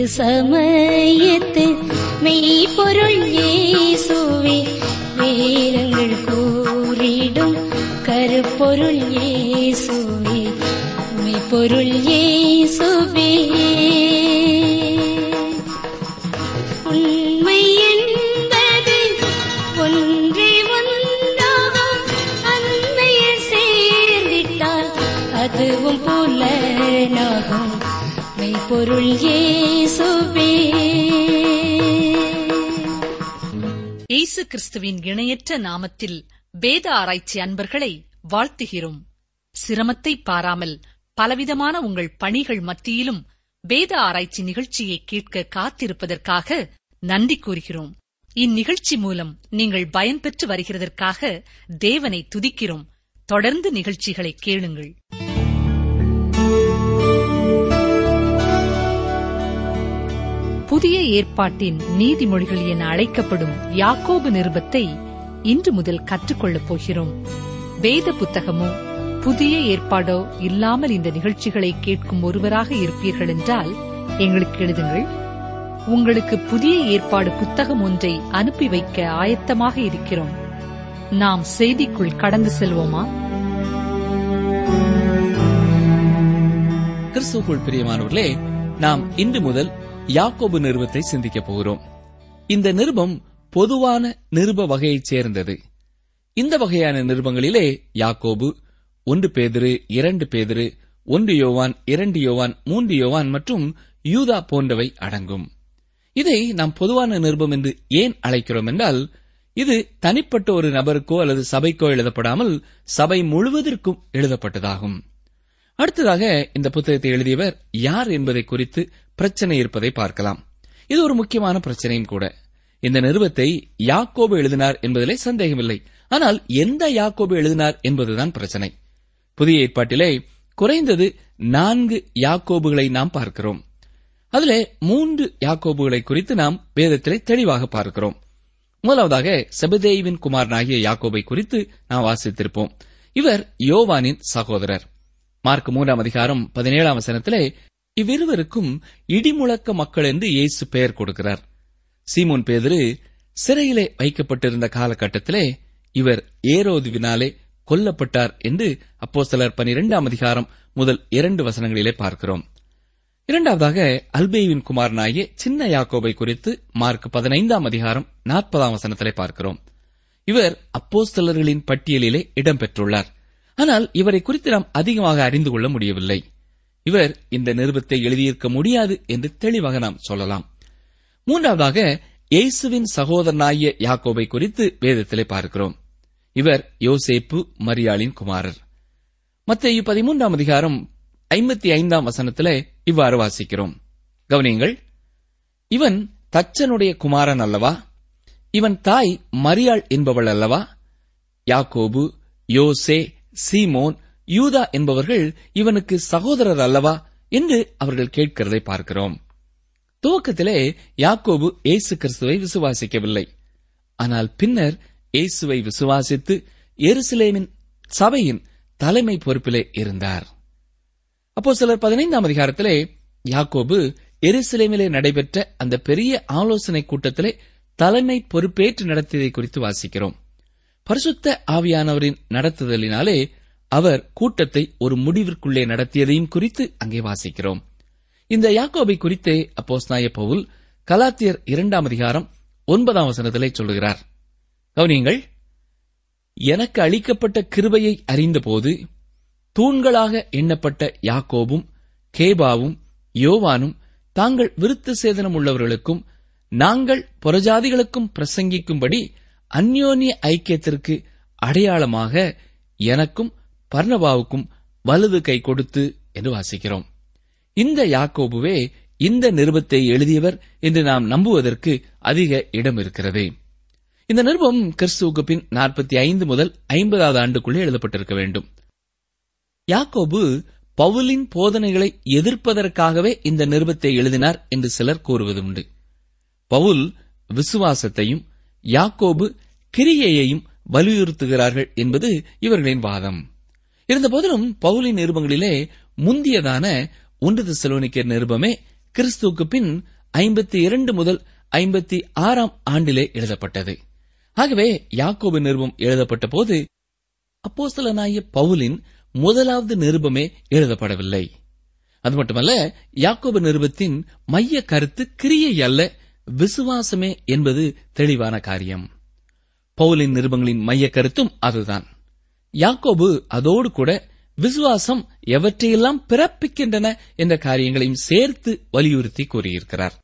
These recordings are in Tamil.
மீட்பு சமயத்து மெய்ப்பொருள் இயேசுவே வேதங்கள் கூறிடும் கருப்பொருள் இயேசுவே மெய்ப்பொருள் இயேசுவே உண்மை என்பது ஒன்றே ஒன்றாகும் அன்மையில் சேர்ந்திட்டால் அதுவும் புலனாகும் மெய்ப்பொருள் இயேசுவே இயேசு கிறிஸ்துவின் இணையற்ற நாமத்தில் வேத ஆராய்ச்சி அன்பர்களை வாழ்த்துகிறோம் சிரமத்தை பாராமல் பலவிதமான உங்கள் பணிகள் மத்தியிலும் வேத ஆராய்ச்சி நிகழ்ச்சியை கேட்க காத்திருப்பதற்காக நன்றி கூறுகிறோம் இந்நிகழ்ச்சி மூலம் நீங்கள் பயன்பெற்று வருகிறதற்காக தேவனை துதிக்கிறோம் தொடர்ந்து நிகழ்ச்சிகளை கேளுங்கள் புதிய ஏற்பாட்டின் நீதிமொழிகள் என அழைக்கப்படும் யாக்கோபு நிருபத்தை இன்று முதல் கற்றுக்கொள்ளப் போகிறோம் வேத புத்தகமோ புதிய ஏற்பாடோ இல்லாமல் இந்த நிகழ்ச்சிகளை கேட்கும் ஒருவராக இருப்பீர்கள் என்றால் எங்களுக்கு எழுதுங்கள் உங்களுக்கு புதிய ஏற்பாடு புத்தகம் ஒன்றை அனுப்பி வைக்க ஆயத்தமாக இருக்கிறோம் நாம் செய்திக்குள் கடந்து செல்வோமா கிறிஸ்துவுக்குள் பிரியமானவர்களே நாம் இன்று முதல் யாக்கோபு நிருபத்தை சிந்திக்கப் போகிறோம் இந்த நிருபம் பொதுவான நிருப வகையைச் சேர்ந்தது இந்த வகையான நிருபங்களிலே யாக்கோபு ஒன்று பேதிரு இரண்டு பேதிரு ஒன்று யோவான் இரண்டு யோவான் மூன்று யோவான் மற்றும் யூதா போன்றவை அடங்கும் இதை நாம் பொதுவான நிருபம் என்று ஏன் அழைக்கிறோம் என்றால் இது தனிப்பட்ட ஒரு நபருக்கோ அல்லது சபைக்கோ எழுதப்படாமல் சபை முழுவதற்கும் எழுதப்பட்டதாகும் அடுத்ததாக இந்த புத்தகத்தை எழுதியவர் யார் என்பதை குறித்து பிரச்சனை இருப்பதை பார்க்கலாம் இது ஒரு முக்கியமான பிரச்சனையும் கூட இந்த நிறுவத்தை யாக்கோபு எழுதினார் என்பதிலே சந்தேகமில்லை ஆனால் எந்த யாக்கோபு எழுதினார் என்பதுதான் பிரச்சனை புதிய ஏற்பாட்டிலே குறைந்தது நான்கு யாக்கோபுகளை நாம் பார்க்கிறோம் அதிலே மூன்று யாக்கோபுகளை குறித்து நாம் வேதத்திலே தெளிவாக பார்க்கிறோம் முதலாவதாக செபதேவின் குமாரனாகிய யாக்கோபை குறித்து நாம் வாசித்திருப்போம் இவர் யோவானின் சகோதரர் மார்க் மூன்றாம் அதிகாரம் பதினேழாம் வசனத்திலே இவ்விருவருக்கும் இடிமுழக்க மக்கள் என்று இயேசு பெயர் கொடுக்கிறார் சீமோன் பேதுரு சிறையிலே வைக்கப்பட்டிருந்த காலகட்டத்திலே இவர் ஏரோதுவினாலே கொல்லப்பட்டார் என்று அப்போஸ்தலர் பனிரெண்டாம் அதிகாரம் முதல் இரண்டு வசனங்களிலே பார்க்கிறோம் இரண்டாவதாக அல்பேவின் குமாரனாகிய சின்ன யாக்கோபை குறித்து மார்க் பதினைந்தாம் அதிகாரம் நாற்பதாம் வசனத்திலே பார்க்கிறோம் இவர் அப்போஸ்தலர்களின் பட்டியலிலே இடம்பெற்றுள்ளார் ஆனால் இவரை குறித்து நாம் அதிகமாக அறிந்து கொள்ள முடியவில்லை இவர் இந்த நிருபத்தை எழுதியிருக்க முடியாது என்று தெளிவாக நாம் சொல்லலாம் மூன்றாவதாக இயேசுவின் சகோதரனாகிய யாக்கோபை குறித்து வேதத்திலே பார்க்கிறோம் இவர் யோசேப்பு மரியாளின் குமாரர் மத்திய பதிமூன்றாம் அதிகாரம் ஐம்பத்தி ஐந்தாம் வசனத்திலே இவ்வாறு வாசிக்கிறோம் கவனியங்கள் இவன் தச்சனுடைய குமாரன் அல்லவா இவன் தாய் மரியாள் என்பவள் அல்லவா யாக்கோபு யோசே சீமோன் யூதா என்பவர்கள் இவனுக்கு சகோதரர் அல்லவா என்று அவர்கள் கேட்கிறதை பார்க்கிறோம் துவக்கத்திலே யாக்கோபு இயேசு கிறிஸ்துவை விசுவாசிக்கவில்லை ஆனால் பின்னர் இயேசுவை விசுவாசித்து எருசலேமின் சபையின் தலைமை பொறுப்பிலே இருந்தார் அப்போ சிலர் பதினைந்தாம் அதிகாரத்திலே யாக்கோபு எருசலேமிலே நடைபெற்ற அந்த பெரிய ஆலோசனை கூட்டத்திலே தலைமை பொறுப்பேற்று நடத்தியதை குறித்து வாசிக்கிறோம் பரிசுத்த ஆவியானவரின் நடத்துதலினாலே அவர் கூட்டத்தை ஒரு முடிவிற்குள்ளே நடத்தியதையும் குறித்து அங்கே வாசிக்கிறோம் இந்த யாக்கோபை குறித்தே அப்போஸ்நாய பவுல் கலாத்தியர் இரண்டாம் அதிகாரம் ஒன்பதாம் வசனத்திலே சொல்லுகிறார் கவனியங்கள் எனக்கு அளிக்கப்பட்ட கிருபையை அறிந்தபோது தூண்களாக எண்ணப்பட்ட யாக்கோபும் கேபாவும் யோவானும் தாங்கள் விருத்த சேதனம் உள்ளவர்களுக்கும் நாங்கள் புறஜாதிகளுக்கும் பிரசங்கிக்கும்படி அந்யோன்ய ஐக்கியத்திற்கு அடையாளமாக எனக்கும் பர்ணபாவுக்கும் வலது கை கொடுத்து என்று வாசிக்கிறோம் இந்த யாக்கோபுவே இந்த நிருபத்தை எழுதியவர் என்று நாம் நம்புவதற்கு அதிக இடம் இருக்கிறது இந்த நிருபம் கிறிஸ்துவுக்கு பின் நாற்பத்தி ஐந்து முதல் ஐம்பதாவது ஆண்டுக்குள்ளே எழுதப்பட்டிருக்க வேண்டும் யாக்கோபு பவுலின் போதனைகளை எதிர்ப்பதற்காகவே இந்த நிருபத்தை எழுதினார் என்று சிலர் கூறுவதுண்டு பவுல் விசுவாசத்தையும் யாக்கோபு கிரியையையும் வலியுறுத்துகிறார்கள் என்பது இவர்களின் வாதம் இருந்தபோதிலும் பவுலின் நிருபங்களிலே முந்தியதான ஒன்று தெசலோனிக்கர் நிருபமே கிறிஸ்துவுக்கு பின் ஐம்பத்தி இரண்டு முதல் ஐம்பத்தி ஆறாம் ஆண்டிலே எழுதப்பட்டது ஆகவே யாக்கோபு நிருபம் எழுதப்பட்ட போது அப்போஸ்தலனாகிய பவுலின் முதலாவது நிருபமே எழுதப்படவில்லை அது மட்டுமல்ல யாக்கோபு நிருபத்தின் மைய கருத்து கிரியை அல்ல விசுவாசமே என்பது தெளிவான காரியம் பவுலின் நிருபங்களின் மைய கருத்தும் அதுதான் யாக்கோபு அதோடு கூட விசுவாசம் எவற்றையெல்லாம் பிறப்பிக்கின்றன என்ற காரியங்களையும் சேர்த்து வலியுறுத்தி கூறியிருக்கிறார்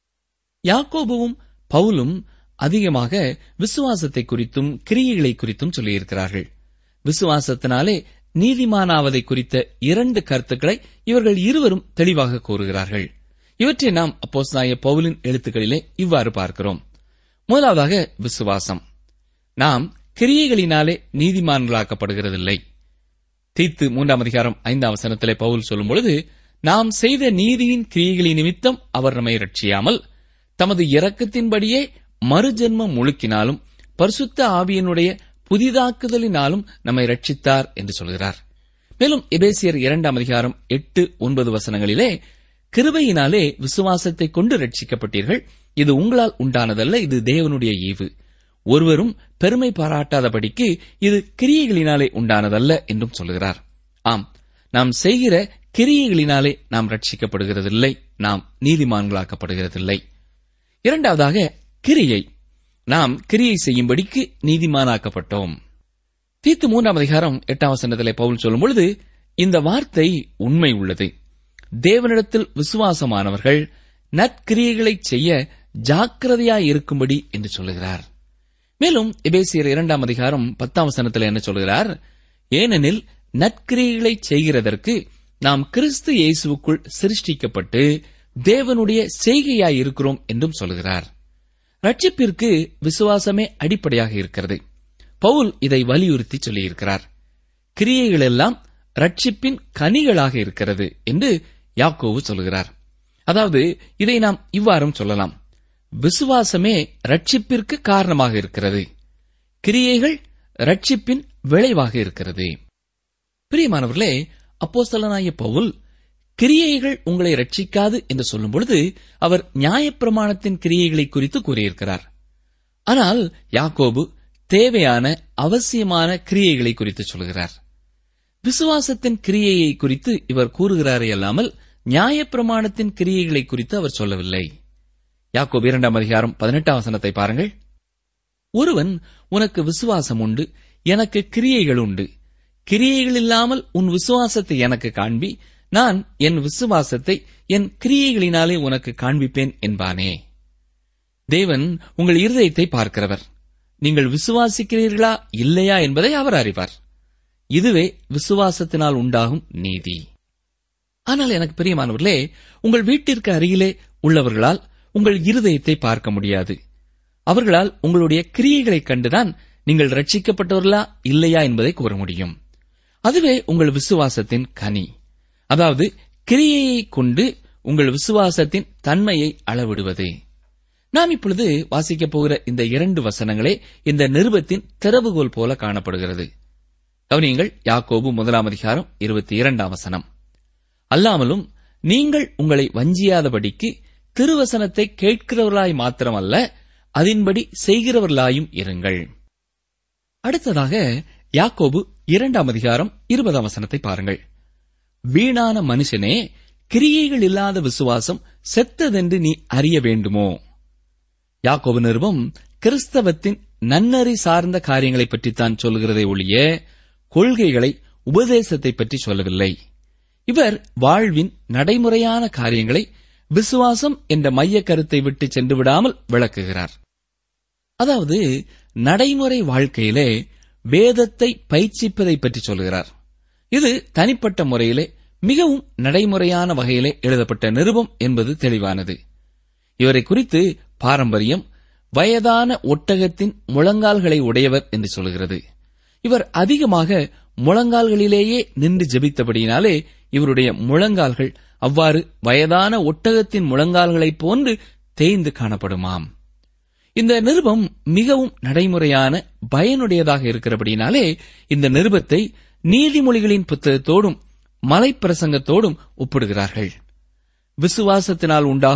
யாக்கோபுவும் பவுலும் அதிகமாக விசுவாசத்தை குறித்தும் கிரியைகளை குறித்தும் சொல்லியிருக்கிறார்கள் விசுவாசத்தினாலே நீதிமானாவதை குறித்த இரண்டு கருத்துக்களை இவர்கள் இருவரும் தெளிவாக கூறுகிறார்கள் இவற்றை நாம் அப்போஸ்தலனாகிய பவுலின் எழுத்துக்களிலே இவ்வாறு பார்க்கிறோம் முதலாவதாக விசுவாசம் நாம் கிரியைகளினாலே நீதிமான்களாக்கப்படுகிறதில்லை தீத்து மூன்றாம் அதிகாரம் ஐந்தாம் வசனத்திலே பவுல் சொல்லும் பொழுது நாம் செய்த நீதியின் கிரியைகளின் நிமித்தம் அவர் நம்மை ரட்சியாமல் தமது இரக்கத்தின்படியே மறுஜென்மம் முழுக்கினாலும் பரிசுத்த ஆவியனுடைய புதிதாக்குதலினாலும் நம்மை ரட்சித்தார் என்று சொல்கிறார் மேலும் எபேசியர் இரண்டாம் அதிகாரம் எட்டு ஒன்பது வசனங்களிலே கிருபையினாலே விசுவாசத்தை கொண்டு ரட்சிக்கப்பட்டீர்கள் இது உங்களால் உண்டானதல்ல இது தேவனுடைய ஈவு ஒருவரும் பெருமை பாராட்டாதபடிக்கு இது கிரியைகளினாலே உண்டானதல்ல என்றும் சொல்கிறார் ஆம் நாம் செய்கிற கிரியைகளினாலே நாம் ரட்சிக்கப்படுகிறதில்லை நாம் நீதிமான்களாக்கப்படுகிறதில்லை இரண்டாவதாக கிரியை நாம் கிரியை செய்யும்படிக்கு நீதிமானாக்கப்பட்டோம் தீத்து மூன்றாம் அதிகாரம் எட்டாம் வசனத்திலே பவுல் சொல்லும் பொழுது இந்த வார்த்தை உண்மை உள்ளது தேவனிடத்தில் விசுவாசமானவர்கள் நற்கிரியைகளைச் செய்ய ஜாக்கிரதையாய் இருக்கும்படி என்று சொல்லுகிறார் மேலும் எபேசியர் இரண்டாம் அதிகாரம் பத்தாம் வசனத்தில் என்ன சொல்கிறார் ஏனெனில் நற்கிரியைகளை செய்கிறதற்கு நாம் கிறிஸ்து இயேசுவுக்குள் சிருஷ்டிக்கப்பட்டு தேவனுடைய செய்கையாய் இருக்கிறோம் என்றும் சொல்கிறார் ரட்சிப்பிற்கு விசுவாசமே அடிப்படையாக இருக்கிறது பவுல் இதை வலியுறுத்தி சொல்லியிருக்கிறார் கிரியைகள் எல்லாம் ரட்சிப்பின் கனிகளாக இருக்கிறது என்று யாக்கோவு சொல்கிறார் அதாவது இதை நாம் இவ்வாறும் சொல்லலாம் விசுவாசமே ரட்சிப்பிற்கு காரணமாக இருக்கிறது கிரியைகள் ரட்சிப்பின் விளைவாக இருக்கிறது பிரியமானவர்களே அப்போஸ்தலனாகிய பவுல் கிரியைகள் உங்களை ரட்சிக்காது என்று சொல்லும் பொழுது அவர் நியாயப்பிரமாணத்தின் கிரியைகளை குறித்து கூறியிருக்கிறார் ஆனால் யாக்கோபு தேவையான அவசியமான கிரியைகளை குறித்து சொல்கிறார் விசுவாசத்தின் கிரியையை குறித்து இவர் கூறுகிறாரே அல்லாமல் நியாயப்பிரமாணத்தின் கிரியைகளை குறித்து அவர் சொல்லவில்லை யாக்கோபு இரண்டாம் அதிகாரம் பதினெட்டாம் வசனத்தை பாருங்கள் ஒருவன் உனக்கு விசுவாசம் உண்டு எனக்கு கிரியைகள் உண்டு கிரியைகள் இல்லாமல் உன் விசுவாசத்தை எனக்கு காண்பி நான் என் விசுவாசத்தை என் கிரியைகளினாலே உனக்கு காண்பிப்பேன் என்பானே தேவன் உங்கள் இருதயத்தை பார்க்கிறவர் நீங்கள் விசுவாசிக்கிறீர்களா இல்லையா என்பதை அவர் அறிவார் இதுவே விசுவாசத்தினால் உண்டாகும் நீதி ஆனால் எனக்கு பிரியமானவர்களே உங்கள் வீட்டிற்கு அருகிலே உள்ளவர்களால் உங்கள் இருதயத்தை பார்க்க முடியாது அவர்களால் உங்களுடைய கிரியைகளைக் கண்டுதான் நீங்கள் ரட்சிக்கப்பட்டவர்களா இல்லையா என்பதை கூற முடியும் அதுவே உங்கள் விசுவாசத்தின் கனி அதாவது கிரியையை கொண்டு உங்கள் விசுவாசத்தின் தன்மையை அளவிடுவது நாம் இப்பொழுது வாசிக்கப் போகிற இந்த இரண்டு வசனங்களே இந்த நிருபத்தின் திறவுகோல் போல காணப்படுகிறது கவனியங்கள் யாக்கோபு முதலாம் அதிகாரம் இருபத்தி இரண்டாம் வசனம் அல்லாமலும் நீங்கள் உங்களை வஞ்சியாதபடிக்கு திருவசனத்தை கேட்கிறவர்களாய் மாத்திரமல்ல அதின்படி செய்கிறவர்களாயும் இருங்கள் அடுத்ததாக யாக்கோபு இரண்டாம் அதிகாரம் இருபதாம் வசனத்தை பாருங்கள் வீணான மனுஷனே கிரியைகள் இல்லாத விசுவாசம் செத்ததென்று நீ அறிய வேண்டுமோ யாக்கோபு நிருபம் கிறிஸ்தவத்தின் நன்னறி சார்ந்த காரியங்களை பற்றித்தான் சொல்கிறதை ஒழிய கொள்கைகளை உபதேசத்தை பற்றி சொல்லவில்லை இவர் வாழ்வின் நடைமுறையான காரியங்களை விசுவாசம் என்ற மைய கருத்தை விட்டு சென்று விடாமல் விளக்குகிறார் அதாவது நடைமுறை வாழ்க்கையிலே வேதத்தை பயிற்சிப்பதை பற்றி சொல்கிறார் இது தனிப்பட்ட முறையிலே மிகவும் நடைமுறையான வகையிலே எழுதப்பட்ட நிருபம் என்பது தெளிவானது இவரை குறித்து பாரம்பரியம் வயதான ஒட்டகத்தின் முழங்கால்களை உடையவர் என்று சொல்கிறது இவர் அதிகமாக முழங்கால்களிலேயே நின்று ஜெபித்தபடியினாலே இவருடைய முழங்கால்கள் அவ்வாறு வயதான ஒட்டகத்தின் முழங்கால்களைப் போன்று தேய்ந்து காணப்படுமாம் இந்த நிருபம் மிகவும் நடைமுறையான பயனுடையதாக இருக்கிறபடினாலே இந்த நிருபத்தை நீதிமொழிகளின் புத்தகத்தோடும் மலைப்பிரசங்கத்தோடும் ஒப்பிடுகிறார்கள் விசுவாசத்தினால் உண்டாகும்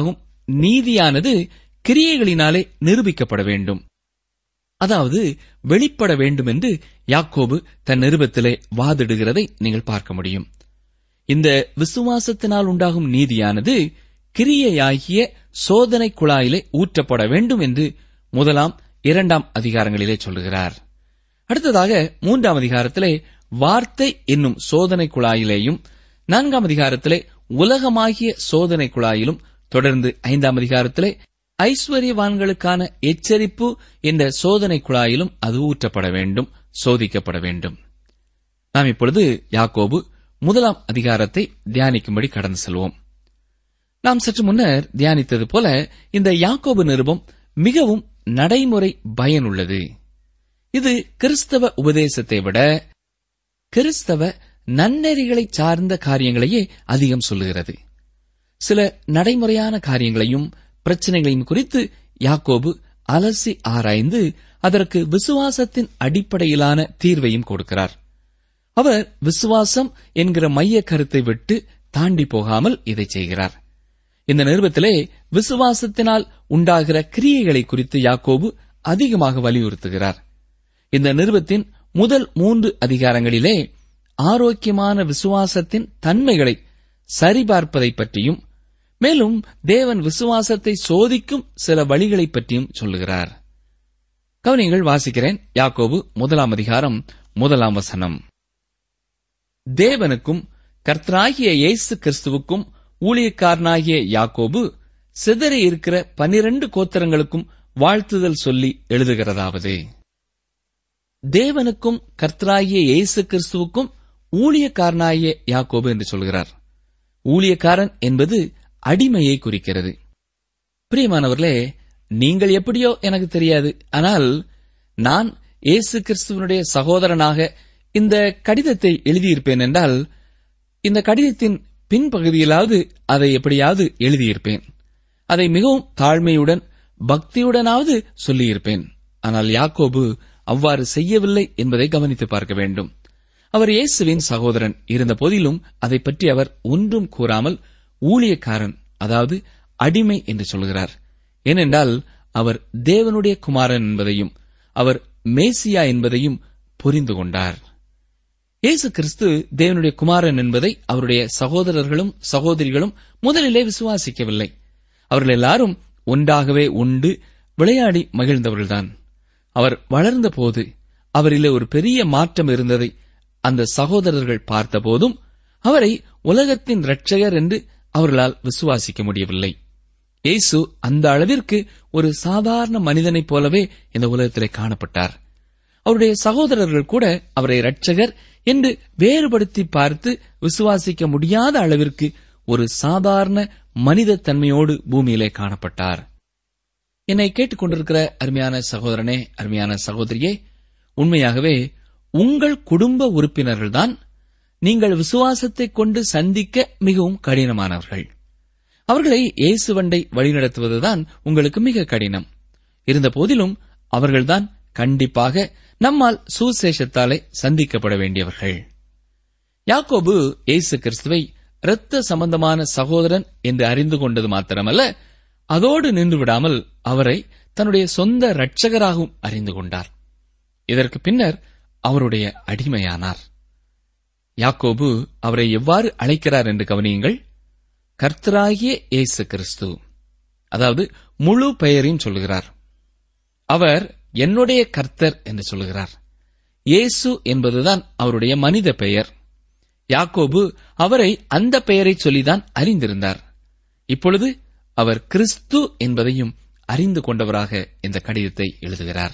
நீதியானது கிரியைகளினாலே நிரூபிக்கப்பட வேண்டும் அதாவது வெளிப்பட வேண்டும் என்று யாக்கோபு தன் நிருபத்திலே வாதிடுகிறதை நீங்கள் பார்க்க முடியும் இந்த விசுவாசத்தினால் உண்டாகும் நீதியானது கிரியையாகிய சோதனை குழாயிலே ஊற்றப்பட வேண்டும் என்று முதலாம் இரண்டாம் அதிகாரங்களிலே சொல்லுகிறார் அடுத்ததாக மூன்றாம் அதிகாரத்திலே வார்த்தை என்னும் சோதனை குழாயிலேயும் நான்காம் அதிகாரத்திலே உலகமாகிய சோதனை குழாயிலும் தொடர்ந்து ஐந்தாம் அதிகாரத்திலே ஐஸ்வர்யவான்களுக்கான எச்சரிப்பு என்ற சோதனை குழாயிலும் அது ஊற்றப்பட வேண்டும் சோதிக்கப்பட வேண்டும் நாம் இப்பொழுது யாக்கோபு முதலாம் அதிகாரத்தை தியானிக்கும்படி கடந்து செல்வோம் நாம் சற்று முன்னர் தியானித்தது போல இந்த யாக்கோபு நிருபம் மிகவும் நடைமுறை பயனுள்ளது இது கிறிஸ்தவ உபதேசத்தை விட கிறிஸ்தவ நன்னெறிகளை சார்ந்த காரியங்களையே அதிகம் சொல்லுகிறது சில நடைமுறையான காரியங்களையும் பிரச்சனைகளையும் குறித்து யாக்கோபு அலசி ஆராய்ந்து அதற்கு விசுவாசத்தின் அடிப்படையிலான தீர்வையும் கொடுக்கிறார் அவர் விசுவாசம் என்கிற மைய கருத்தை விட்டு தாண்டி போகாமல் இதை செய்கிறார் இந்த நிருபத்திலே விசுவாசத்தினால் உண்டாகிற கிரியைகளை குறித்து யாக்கோபு அதிகமாக வலியுறுத்துகிறார் இந்த நிருபத்தின் முதல் மூன்று அதிகாரங்களிலே ஆரோக்கியமான விசுவாசத்தின் தன்மைகளை சரிபார்ப்பதை பற்றியும் மேலும் தேவன் விசுவாசத்தை சோதிக்கும் சில வழிகளை பற்றியும் சொல்லுகிறார் கவனிங்கள் வாசிக்கிறேன் யாக்கோபு முதலாம் அதிகாரம் முதலாம் வசனம் தேவனுக்கும் கர்த்தராகிய இயேசு கிறிஸ்துவுக்கும் ஊழியக்காரனாகிய யாக்கோபு சிதறி இருக்கிற பனிரண்டு கோத்திரங்களுக்கும் வாழ்த்துதல் சொல்லி எழுதுகிறதாவது தேவனுக்கும் கர்த்தராகிய இயேசு கிறிஸ்துவுக்கும் ஊழியக்காரனாகிய யாக்கோபு என்று சொல்கிறார் ஊழியக்காரன் என்பது அடிமையை குறிக்கிறது பிரியமானவர்களே நீங்கள் எப்படியோ எனக்கு தெரியாது ஆனால் நான் இயேசு கிறிஸ்துவனுடைய சகோதரனாக இந்த கடிதத்தை எழுதியிருப்பேன் என்றால் இந்த கடிதத்தின் பின்பகுதியிலாவது அதை எப்படியாவது எழுதியிருப்பேன் அதை மிகவும் தாழ்மையுடன் பக்தியுடனாவது சொல்லியிருப்பேன் ஆனால் யாக்கோபு அவ்வாறு செய்யவில்லை என்பதை கவனித்து பார்க்க வேண்டும் அவர் இயேசுவின் சகோதரன் இருந்த போதிலும் அதை பற்றி அவர் ஒன்றும் கூறாமல் ஊழியக்காரன் அதாவது அடிமை என்று சொல்கிறார் ஏனென்றால் அவர் தேவனுடைய குமாரன் என்பதையும் அவர் மேசியா என்பதையும் புரிந்து கொண்டார் இயேசு கிறிஸ்து தேவனுடைய குமாரன் என்பதை அவருடைய சகோதரர்களும் சகோதரிகளும் முதலிலே விசுவாசிக்கவில்லை அவர்கள் எல்லாரும் ஒன்றாகவே உண்டு விளையாடி மகிழ்ந்தவர்கள்தான் அவர் வளர்ந்தபோது அவரிலே ஒரு பெரிய மாற்றம் இருந்ததை அந்த சகோதரர்கள் பார்த்தபோதும் அவரை உலகத்தின் இரட்சகர் என்று அவர்களால் விசுவாசிக்க முடியவில்லை இயேசு அந்த அளவிற்கு ஒரு சாதாரண மனிதனைப் போலவே இந்த உலகத்திலே காணப்பட்டார் அவருடைய சகோதரர்கள் கூட அவரை இரட்சகர் என்று வேறுபடுத்தி பார்த்து விசுவாசிக்க முடியாத அளவிற்கு ஒரு சாதாரண மனித தன்மையோடு பூமியிலே காணப்பட்டார் என்னை கேட்டுக்கொண்டிருக்கிற அருமையான சகோதரனே அருமையான சகோதரியே உண்மையாகவே உங்கள் குடும்ப உறுப்பினர்கள்தான் நீங்கள் விசுவாசத்தைக் கொண்டு சந்திக்க மிகவும் கடினமானவர்கள் அவர்களை இயேசுவண்டை வழிநடத்துவதுதான் உங்களுக்கு மிக கடினம் இருந்த போதிலும் அவர்கள்தான் கண்டிப்பாக நம்மால் சுசேஷத்தாலே சந்திக்கப்பட வேண்டியவர்கள் யாக்கோபு இயேசு கிறிஸ்துவை இரத்த சம்பந்தமான சகோதரன் என்று அறிந்து கொண்டது மாத்திரமல்ல அதோடு நின்று விடாமல் அவரை தன்னுடைய சொந்த இரட்சகராகவும் அறிந்து கொண்டார் இதற்கு பின்னர் அவருடைய அடிமையானார் யாக்கோபு அவரை எவ்வாறு அழைக்கிறார் என்று கவனியுங்கள் கர்த்தராகிய இயேசு கிறிஸ்து அதாவது முழு பெயரையும் சொல்லுகிறார் அவர் என்னுடைய கர்த்தர் என்று சொல்லுகிறார் இயேசு என்பதுதான் அவருடைய மனித பெயர் யாக்கோபு அவரை அந்த பெயரை சொல்லிதான் அறிந்திருந்தார் இப்பொழுது அவர் கிறிஸ்து என்பதையும் அறிந்து கொண்டவராக இந்த கடிதத்தை எழுதுகிறார்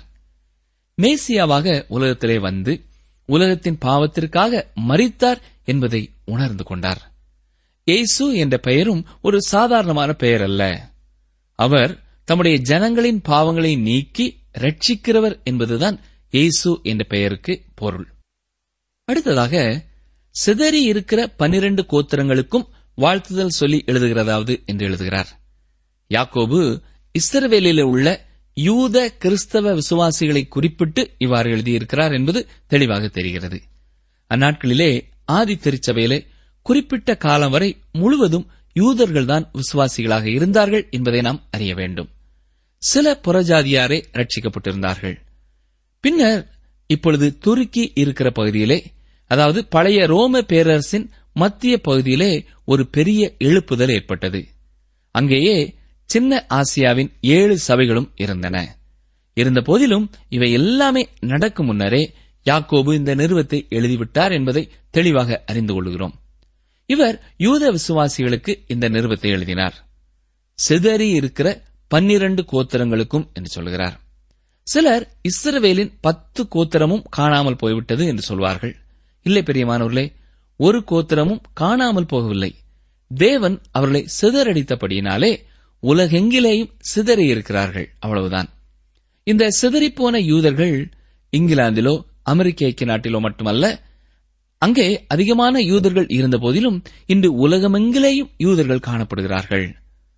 மேசியாவாக உலகத்திலே வந்து உலகத்தின் பாவத்திற்காக மறித்தார் என்பதை உணர்ந்து கொண்டார் இயேசு என்ற பெயரும் ஒரு சாதாரணமான பெயர் அல்ல அவர் தம்முடைய ஜனங்களின் பாவங்களை நீக்கி ரட்சிக்கிறவர் என்பதுதான் இயேசு என்ற பெயருக்கு பொருள் அடுத்ததாக சிதறி இருக்கிற பனிரண்டு கோத்திரங்களுக்கும் வாழ்த்துதல் சொல்லி எழுதுகிறதாவது என்று எழுதுகிறார் யாக்கோபு இஸ்ரவேலில் உள்ள யூத கிறிஸ்தவ விசுவாசிகளை குறிப்பிட்டு இவ்வாறு எழுதியிருக்கிறார் என்பது தெளிவாக தெரிகிறது அந்நாட்களிலே ஆதி திருச்சபையிலே குறிப்பிட்ட காலம் வரை முழுவதும் யூதர்கள்தான் விசுவாசிகளாக இருந்தார்கள் என்பதை நாம் அறிய வேண்டும் சில புறஜாதியாரே ரட்சிக்கப்பட்டிருந்தார்கள் பின்னர் இப்பொழுது துருக்கி இருக்கிற பகுதியிலே அதாவது பழைய ரோம பேரரசின் மத்திய பகுதியிலே ஒரு பெரிய எழுப்புதல் ஏற்பட்டது அங்கேயே சின்ன ஆசியாவின் ஏழு சபைகளும் இருந்தன இருந்த போதிலும் இவை எல்லாமே நடக்கும் முன்னரே யாக்கோபு இந்த நிறுவத்தை எழுதிவிட்டார் என்பதை தெளிவாக அறிந்து கொள்கிறோம் இவர் யூத விசுவாசிகளுக்கு இந்த நிறுவத்தை எழுதினார் சிதறி இருக்கிற பன்னிரண்டு கோத்திரங்களுக்கும் என்று சொல்கிறார் சிலர் இஸ்ரவேலின் பத்து கோத்திரமும் காணாமல் போய்விட்டது என்று சொல்வார்கள் இல்லை பெரியமானவர்களே ஒரு கோத்திரமும் காணாமல் போகவில்லை தேவன் அவர்களை சிதறடித்தபடியினாலே உலகெங்கிலேயும் சிதறி இருக்கிறார்கள் அவ்வளவுதான் இந்த சிதறிப்போன யூதர்கள் இங்கிலாந்திலோ அமெரிக்க ஐக்கிய நாட்டிலோ மட்டுமல்ல அங்கே அதிகமான யூதர்கள் இருந்த போதிலும் இன்று உலகமெங்கிலேயும் யூதர்கள் காணப்படுகிறார்கள்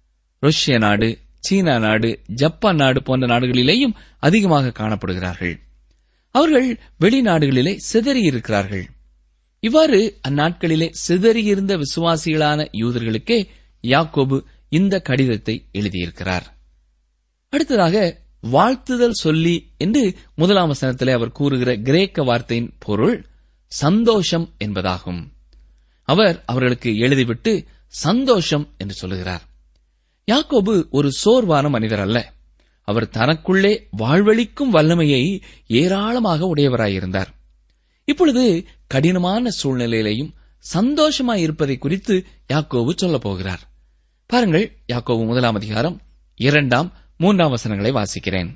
ரஷ்ய நாடு சீனா நாடு ஜப்பான் நாடு போன்ற நாடுகளிலேயும் அதிகமாக காணப்படுகிறார்கள் அவர்கள் வெளிநாடுகளிலே சிதறி இருக்கிறார்கள் இவ்வாறு அந்நாட்களிலே சிதறியிருந்த விசுவாசிகளான யூதர்களுக்கே யாக்கோபு இந்த கடிதத்தை எழுதியிருக்கிறார் அடுத்ததாக வாழ்த்துதல் சொல்லி என்று முதலாம் வசனத்திலே அவர் கூறுகிற கிரேக்க வார்த்தையின் பொருள் சந்தோஷம் என்பதாகும் அவர் அவர்களுக்கு எழுதிவிட்டு சந்தோஷம் என்று சொல்லுகிறார் யாக்கோபு ஒரு சோர்வான மனிதர் அல்ல அவர் தனக்குள்ளே வாழ்வழிக்கும் வல்லமையை ஏராளமாக உடையவராயிருந்தார் இப்பொழுது கடினமான சூழ்நிலையிலையும் சந்தோஷமாய் இருப்பதை குறித்து யாக்கோபு சொல்லப் போகிறார் பாருங்கள் யாக்கோபு முதலாம் அதிகாரம் இரண்டாம் மூன்றாம் வசனங்களை வாசிக்கிறேன்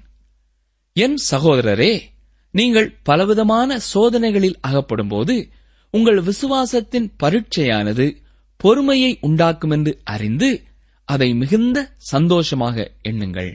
என் சகோதரரே நீங்கள் பலவிதமான சோதனைகளில் அகப்படும்போது உங்கள் விசுவாசத்தின் பரீட்சையானது பொறுமையை உண்டாக்கும் என்று அறிந்து அதை மிகுந்த சந்தோஷமாக எண்ணுங்கள்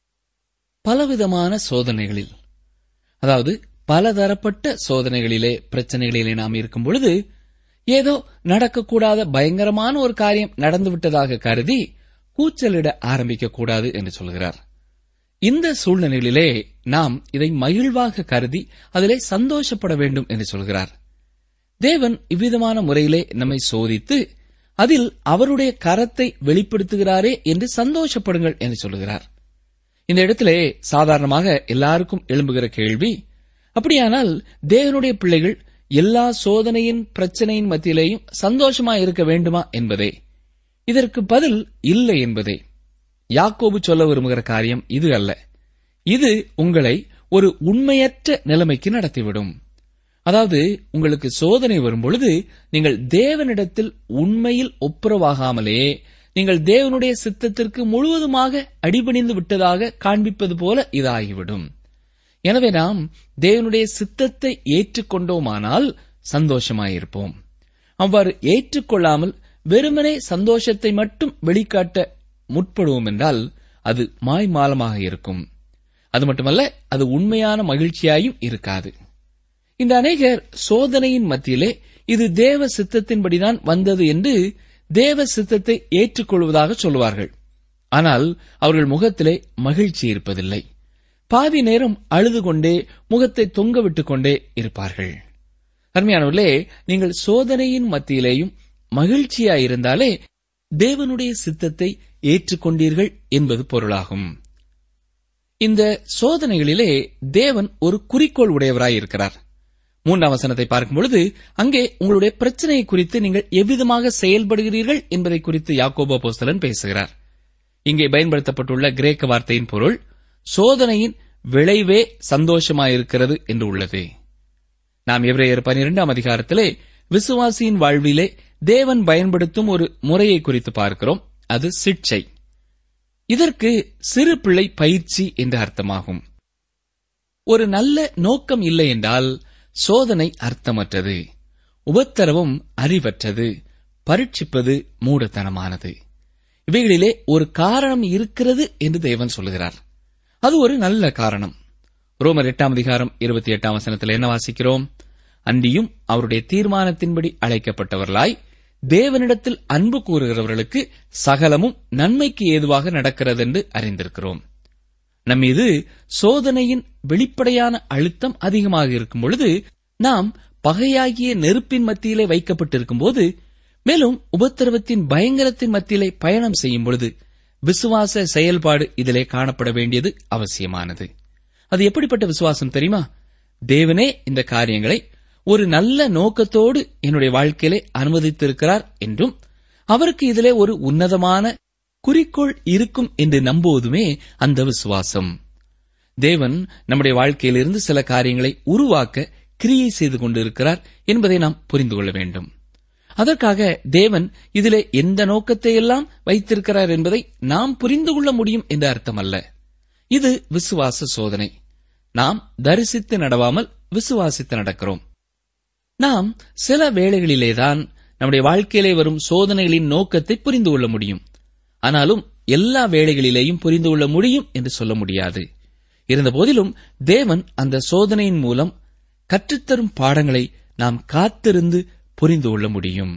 பலவிதமான சோதனைகளில் அதாவது பலதரப்பட்ட சோதனைகளிலே பிரச்சனைகளிலே நாம் இருக்கும் பொழுது ஏதோ நடக்கக்கூடாத பயங்கரமான ஒரு காரியம் நடந்துவிட்டதாக கருதி கூச்சலிட ஆரம்பிக்க கூடாது என்று சொல்கிறார் இந்த சூழ்நிலைகளிலே நாம் இதை மகிழ்வாக கருதி அதிலே சந்தோஷப்பட வேண்டும் என்று சொல்கிறார் தேவன் இவ்விதமான முறையிலே நம்மை சோதித்து அதில் அவருடைய கரத்தை வெளிப்படுத்துகிறாரே என்று சந்தோஷப்படுங்கள் என்று சொல்கிறார் இந்த இடத்திலே சாதாரணமாக எல்லாருக்கும் எழும்புகிற கேள்வி அப்படியானால் தேவனுடைய பிள்ளைகள் எல்லா சோதனையின் பிரச்சனையின் மத்தியிலேயும் சந்தோஷமா இருக்க வேண்டுமா என்பதே இதற்கு பதில் இல்லை என்பதே யாக்கோபு சொல்ல விரும்புகிற காரியம் இது அல்ல இது உங்களை ஒரு உண்மையற்ற நிலைமைக்கு நடத்திவிடும் அதாவது உங்களுக்கு சோதனை வரும்பொழுது நீங்கள் தேவனிடத்தில் உண்மையில் ஒப்புரவாகாமலே நீங்கள் தேவனுடைய சித்தத்திற்கு முழுவதுமாக அடிபணிந்து விட்டதாக காண்பிப்பது போல இதாகிவிடும் எனவே நாம் தேவனுடைய சித்தத்தை ஏற்றுக்கொண்டோமானால் சந்தோஷமாயிருப்போம் அவ்வாறு ஏற்றுக்கொள்ளாமல் வெறுமனே சந்தோஷத்தை மட்டும் வெளிக்காட்ட முற்படுவோம் என்றால் அது மாய்மாலமாக இருக்கும் அது மட்டுமல்ல அது உண்மையான மகிழ்ச்சியாயும் இருக்காது இந்த அநேகர் சோதனையின் மத்தியிலே இது தேவ சித்தத்தின்படிதான் வந்தது என்று தேவ சித்தத்தை ஏற்றுக்கொள்வதாக சொல்லுவார்கள் ஆனால் அவர்கள் முகத்திலே மகிழ்ச்சி இருப்பதில்லை பாதி நேரம் அழுது கொண்டே முகத்தை தொங்கவிட்டுக் கொண்டே இருப்பார்கள் அருமையானவர்களே நீங்கள் சோதனையின் மத்தியிலேயும் மகிழ்ச்சியாயிருந்தாலே தேவனுடைய சித்தத்தை ஏற்றுக்கொண்டீர்கள் என்பது பொருளாகும் இந்த சோதனைகளிலே தேவன் ஒரு குறிக்கோள் உடையவராய் இருக்கிறார் மூன்றாம் வசனத்தை பார்க்கும் பொழுது அங்கே உங்களுடைய பிரச்சனையை குறித்து நீங்கள் எவ்விதமாக செயல்படுகிறீர்கள் என்பதை குறித்து யாக்கோபோ போஸ்தலன் பேசுகிறார் இங்கே பயன்படுத்தப்பட்டுள்ள கிரேக்க வார்த்தையின் பொருள் சோதனையின் விளைவே சந்தோஷமாயிருக்கிறது என்று உள்ளது நாம் எவ்ரேயர் பனிரெண்டாம் அதிகாரத்திலே விசுவாசியின் வாழ்விலே தேவன் பயன்படுத்தும் ஒரு முறையை குறித்து பார்க்கிறோம் அது சிட்சை இதற்கு சிறு பிள்ளை பயிற்சி என்று அர்த்தமாகும் ஒரு நல்ல நோக்கம் இல்லை என்றால் சோதனை அர்த்தமற்றது உபத்திரவம் அறிவற்றது பரீட்சிப்பது மூடத்தனமானது இவைகளிலே ஒரு காரணம் இருக்கிறது என்று தேவன் சொல்லுகிறார் அது ஒரு நல்ல காரணம் ரோமர் எட்டாம் அதிகாரம் இருபத்தி எட்டாம் வசனத்தில் என்ன வாசிக்கிறோம் அன்றியும் அவருடைய தீர்மானத்தின்படி அழைக்கப்பட்டவர்களாய் தேவனிடத்தில் அன்பு கூறுகிறவர்களுக்கு சகலமும் நன்மைக்கு ஏதுவாக நடக்கிறதென்று அறிந்திருக்கிறோம் நம்மீது சோதனையின் வெளிப்படையான அழுத்தம் அதிகமாக இருக்கும் பொழுது நாம் பகையாகிய நெருப்பின் மத்தியிலே வைக்கப்பட்டிருக்கும் போது மேலும் உபத்திரவத்தின் பயங்கரத்தின் மத்தியிலே பயணம் செய்யும் பொழுது விசுவாச செயல்பாடு இதிலே காணப்பட வேண்டியது அவசியமானது அது எப்படிப்பட்ட விசுவாசம் தெரியுமா தேவனே இந்த காரியங்களை ஒரு நல்ல நோக்கத்தோடு என்னுடைய வாழ்க்கையிலே அனுமதித்திருக்கிறார் என்றும் அவருக்கு இதிலே ஒரு உன்னதமான குறிக்கோள் இருக்கும் என்று நம்புவதுமே அந்த விசுவாசம் தேவன் நம்முடைய வாழ்க்கையிலிருந்து சில காரியங்களை உருவாக்க கிரியை செய்து கொண்டிருக்கிறார் என்பதை நாம் புரிந்து கொள்ள வேண்டும் அதற்காக தேவன் இதிலே எந்த நோக்கத்தை எல்லாம் வைத்திருக்கிறார் என்பதை நாம் புரிந்து கொள்ள முடியும் என்ற அர்த்தமல்ல இது விசுவாச சோதனை நாம் தரிசித்து நடவாமல் விசுவாசித்து நடக்கிறோம் நாம் சில வேளைகளிலேதான் நம்முடைய வாழ்க்கையிலே வரும் சோதனைகளின் நோக்கத்தை புரிந்து கொள்ள முடியும் ஆனாலும் எல்லா வேளைகளிலேயும் புரிந்து கொள்ள முடியும் என்று சொல்ல முடியாது இருந்தபோதிலும் தேவன் அந்த சோதனையின் மூலம் கற்றுத்தரும் பாடங்களை நாம் காத்திருந்து புரிந்து கொள்ள முடியும்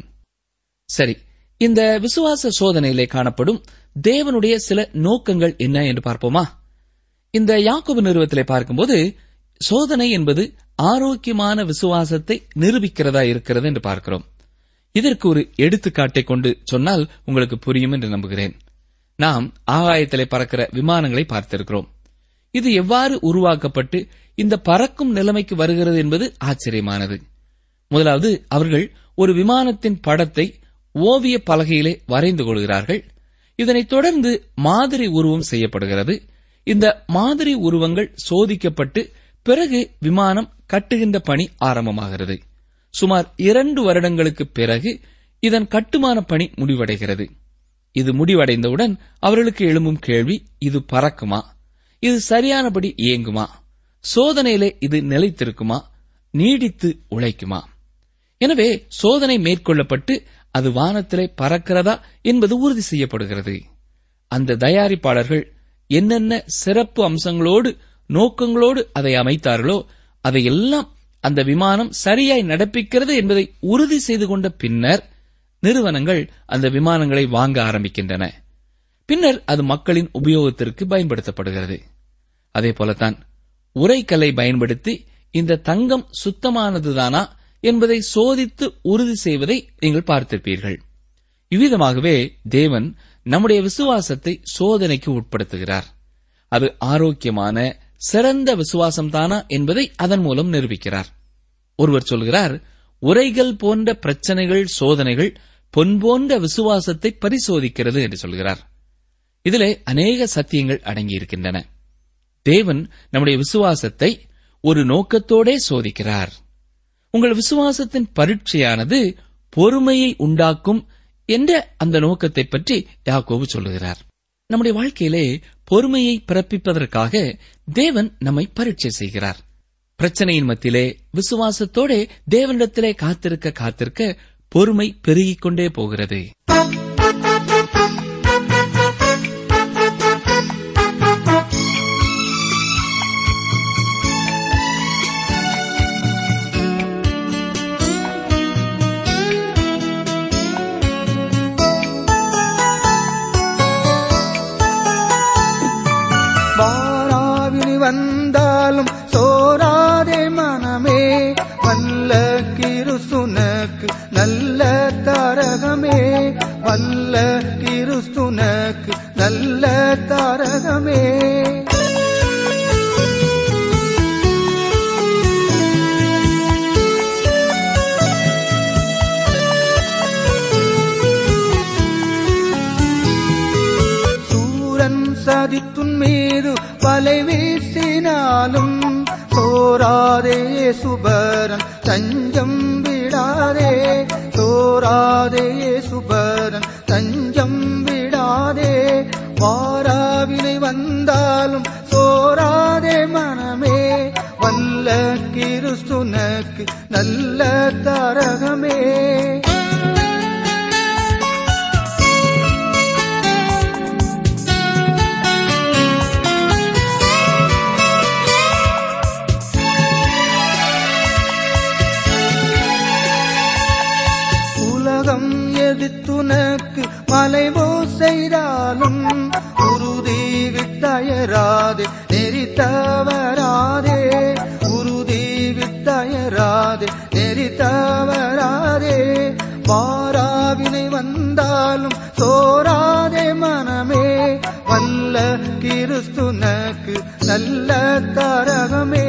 சரி இந்த விசுவாச சோதனையிலே காணப்படும் தேவனுடைய சில நோக்கங்கள் என்ன என்று பார்ப்போமா இந்த யாக்கோபு நிறுவத்திலே பார்க்கும்போது சோதனை என்பது ஆரோக்கியமான விசுவாசத்தை நிரூபிக்கிறதா இருக்கிறது என்று பார்க்கிறோம் இதற்கு ஒரு எடுத்துக்காட்டை கொண்டு சொன்னால் உங்களுக்கு புரியும் என்று நம்புகிறேன் நாம் ஆகாயத்திலே பறக்கிற விமானங்களை பார்த்திருக்கிறோம் இது எவ்வாறு உருவாக்கப்பட்டு இந்த பறக்கும் நிலைமைக்கு வருகிறது என்பது ஆச்சரியமானது முதலாவது அவர்கள் ஒரு விமானத்தின் படத்தை ஓவிய பலகையிலே வரைந்து கொள்கிறார்கள் இதனைத் தொடர்ந்து மாதிரி உருவம் செய்யப்படுகிறது இந்த மாதிரி உருவங்கள் சோதிக்கப்பட்டு பிறகு விமானம் கட்டுகின்ற பணி ஆரம்பமாகிறது சுமார் இரண்டு வருடங்களுக்கு பிறகு இதன் கட்டுமான பணி முடிவடைகிறது இது முடிவடைந்தவுடன் அவர்களுக்கு எழும்பும் கேள்வி இது பறக்குமா இது சரியானபடி இயங்குமா சோதனையிலே இது நிலைத்திருக்குமா நீடித்து உழைக்குமா எனவே சோதனை மேற்கொள்ளப்பட்டு அது வானத்திலே பறக்கிறதா என்பது உறுதி செய்யப்படுகிறது அந்த தயாரிப்பாளர்கள் என்னென்ன சிறப்பு அம்சங்களோடு நோக்கங்களோடு அதை அமைத்தார்களோ அதையெல்லாம் அந்த விமானம் சரியாய் நடப்பிக்கிறது என்பதை உறுதி செய்து கொண்ட பின்னர் நிறுவனங்கள் அந்த விமானங்களை வாங்க ஆரம்பிக்கின்றன பின்னர் அது மக்களின் உபயோகத்திற்கு பயன்படுத்தப்படுகிறது அதே போலத்தான் உரைக்கல்லை பயன்படுத்தி இந்த தங்கம் சுத்தமானதுதானா என்பதை சோதித்து உறுதி செய்வதை நீங்கள் பார்த்திருப்பீர்கள் இவ்விதமாகவே தேவன் நம்முடைய விசுவாசத்தை சோதனைக்கு உட்படுத்துகிறார் அது ஆரோக்கியமான சிறந்த விசுவாசம்தானா என்பதை அதன் மூலம் நிரூபிக்கிறார் ஒருவர் சொல்கிறார் உரைகள் போன்ற பிரச்சனைகள் சோதனைகள் பொன் போன்ற விசுவாசத்தை பரிசோதிக்கிறது என்று சொல்கிறார் இதிலே அநேக சத்தியங்கள் அடங்கியிருக்கின்றன தேவன் நம்முடைய விசுவாசத்தை ஒரு நோக்கத்தோடே சோதிக்கிறார் உங்கள் விசுவாசத்தின் பரீட்சையானது பொறுமையை உண்டாக்கும் என்ற அந்த நோக்கத்தை பற்றி யாக்கோபு சொல்லுகிறார் நம்முடைய வாழ்க்கையிலே பொறுமையை பிறப்பிப்பதற்காக தேவன் நம்மை பரீட்சை செய்கிறார் பிரச்சனையின் மத்தியிலே விசுவாசத்தோட தேவனிடத்திலே காத்திருக்க காத்திருக்க பொறுமை பெருகிக் கொண்டே போகிறது வாராவினி வந்தாலும் சோராதே மனமே வல்ல கிருசுனக்கு நல்ல தாரகமே வல்ல கிருசுனக்கு நல்ல தாரகமே சூரன் சதித்துன் மீது வலை வீசினாலும் சோராதே சுபரன் தஞ்சம் விடாதே சோராதே சுபரன் தஞ்சம் விடாதே வாராவினை வந்தாலும் சோராதே மனமே வல்ல கிறிஸ்துனக்கு நல்ல தரகமே உலகம் எதிர்த்துனக்கு மலைவோ செய்தாலும் உறுதி வித்தயராதே நெறி தவறாதே உறுதி வித்தயராதே நெறி தவறாதே வாரா வாராவினை வந்தாலும் சோராதே மனமே வல்ல கிறிஸ்துனக்கு நல்ல தரகமே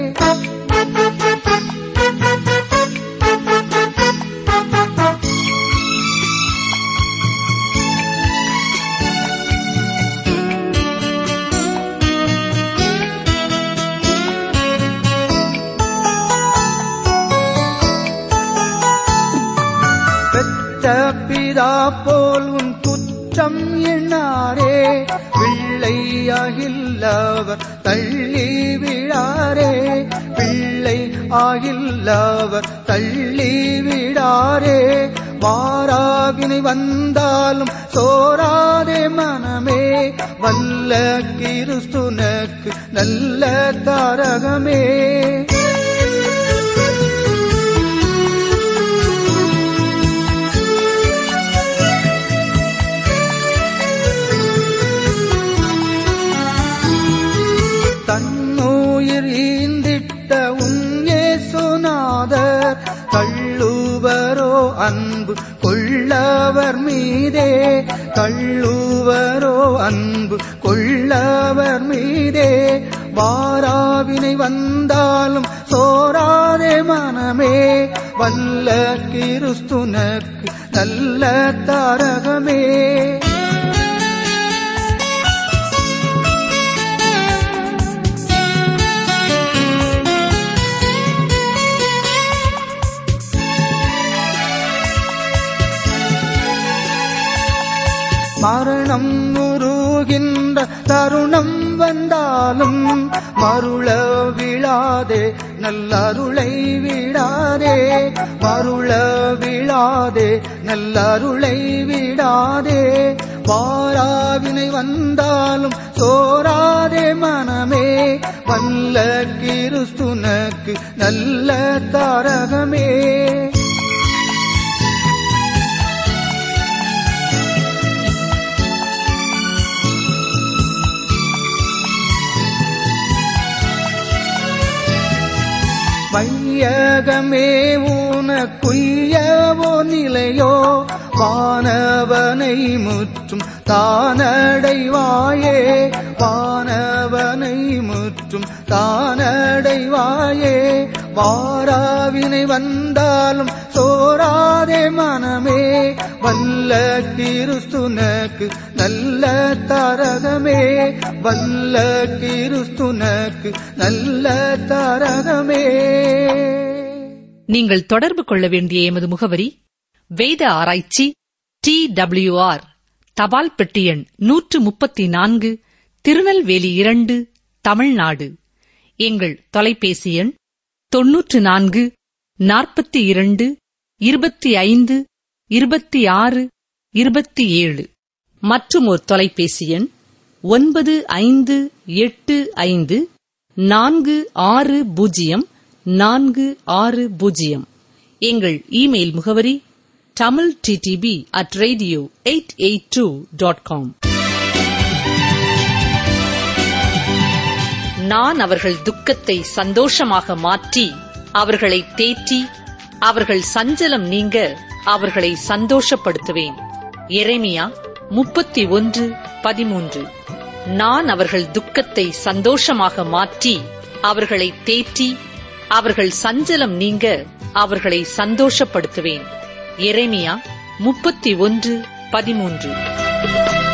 பெற்ற பிதா போல் உன் குற்றம் எண்ணாரே பிள்ளையாகில்லவர் தள்ளி விழாரே பிள்ளை ஆகில்லவர் தள்ளி விடாரே வாராவினை வந்தாலும் சோராதே மனமே வல்ல கிறிஸ்துனக்கு நல்ல தாரகமே தன்னுயிர் ஈந்திட்ட உன்னே சுனாதர் கள்ளுவரோ அன்பு கொள்ளவர் மீதே கள்ளுவரோ அன்பு கொள்ளவர் மீதே வாராவினை வந்தாலும் சோராதே மனமே வல்ல கிறிஸ்துனக்கு நல்ல தாரகமே மரணம் உருகின்ற தருணம் வந்தாலும் மருள விழாதே நல்லருளை விடாதே மருள விழாதே நல்லருளை விடாதே வாராவினை வந்தாலும் சோராதே மனமே வல்ல கிறிஸ்துனக்கு நல்ல தாரகமே வையகமே உனக்குய்யவோ நிலையோ வானவனை முற்றும் தானடைவாயே வானவனை முற்றும் தானடைவாயே வாராவினை வந்தாலும் சோராதே மனமே வல்ல கிறிஸ்துனக்கு நல்ல தரகமே வல்ல கிறிஸ்துனக்கு நல்ல தரகமே நீங்கள் தொடர்பு கொள்ள வேண்டிய எமது முகவரி வேத ஆராய்ச்சி டி ஆர் தபால் பெட்டி எண் நூற்று முப்பத்தி நான்கு திருநெல்வேலி இரண்டு தமிழ்நாடு எங்கள் தொலைபேசி எண் தொன்னூற்று நான்கு நாற்பத்தி இரண்டு இருபத்தி ஐந்து இருபத்தி ஆறு இருபத்தி ஏழு மற்றும் ஒரு தொலைபேசி எண் ஒன்பது ஐந்து எட்டு ஐந்து நான்கு ஆறு பூஜ்ஜியம் நான்கு ஆறு பூஜ்ஜியம் எங்கள் இமெயில் முகவரி Tamil DTP at radio eight eight two dot com நான் அவர்கள் துக்கத்தை சந்தோஷமாக மாற்றி அவர்களை தேற்றி அவர்கள் சஞ்சலம் நீங்க அவர்களை சந்தோஷப்படுத்துவேன் எரேமியா முப்பத்தி ஒன்று பதிமூன்று நான் அவர்கள் துக்கத்தை சந்தோஷமாக மாற்றி அவர்களை தேற்றி அவர்கள் சஞ்சலம் நீங்க அவர்களை சந்தோஷப்படுத்துவேன் எரேமியா முப்பத்தி ஒன்று பதிமூன்று